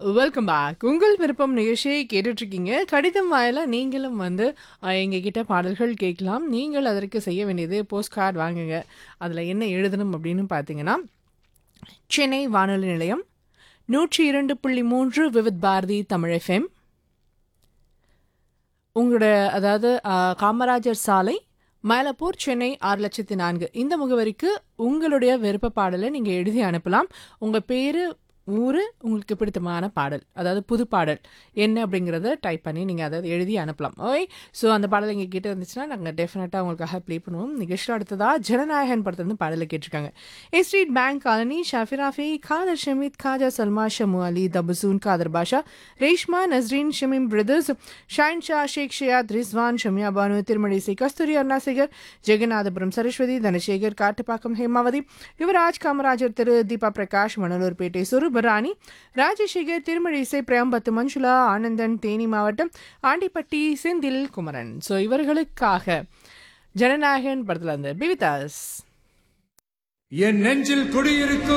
welcome back உங்கள் விருப்பம் நிகழ்ச்சியை கேட்டுட்டு இருக்கீங்க கடிதம் வாயில நீங்களும் வந்து அஹ், எங்ககிட்ட பாடல்கள் கேட்கலாம் நீங்கள் அதற்கு செய்ய வேண்டியது போஸ்ட் கார்டு வாங்குங்க அதில் என்ன எழுதணும் அப்படின்னு பார்த்தீங்கன்னா சென்னை வானொலி நிலையம் நூற்றி இரண்டு புள்ளி மூன்று விவித் பாரதி தமிழ் எஃப்எம் உங்களோட அதாவது அஹ், காமராஜர் சாலை மயிலப்பூர் சென்னை ஆறு லட்சத்தி நான்கு இந்த முகவரிக்கு உங்களுடைய விருப்ப பாடலை நீங்கள் எழுதி அனுப்பலாம் உங்கள் பேர் ஊர் உங்களுக்கு பிடித்தமான பாடல் அதாவது புது பாடல் என்ன அப்படிங்கிறத டைப் பண்ணி நீங்கள் அதை எழுதி அனுப்பலாம் ஓய் ஸோ அந்த பாடல் எங்கள் கிட்ட இருந்துச்சுன்னா நாங்கள் டெஃபினட்டாக உங்களுக்காக ப்ளே பண்ணுவோம் நிகழ்ச்சியில் அடுத்ததாக ஜனநாயகன் படத்துலேருந்து பாடலை கேட்டிருக்காங்க A street bank colony Shafirafi Khader Shameed Khaja Salma Shamu Ali Tabusun Khader Basha Reshma Nasreen Shameem brothers Shaheen Sha Sheikh Shiyad Rizwan Shamiya Banu Thirumazhisai Kasthuri Arunasekar Jeganathapuram Saraswathi Dhanasekar Kattupakkam Hemavathi Yuvaraj Kamarajar Thiru Deepa Prakash Manalurpettai Suruparani Rajasekar Thirumazhisai Prembathu Manjula Anandan Theni மாவட்டம் ஆண்டிப்பட்டி செந்தில் குமரன் ஸோ இவர்களுக்காக ஜனநாயகன் படத்தில் அந்த பிவிதாஸ் என் நெஞ்சில் குடியிருக்கும்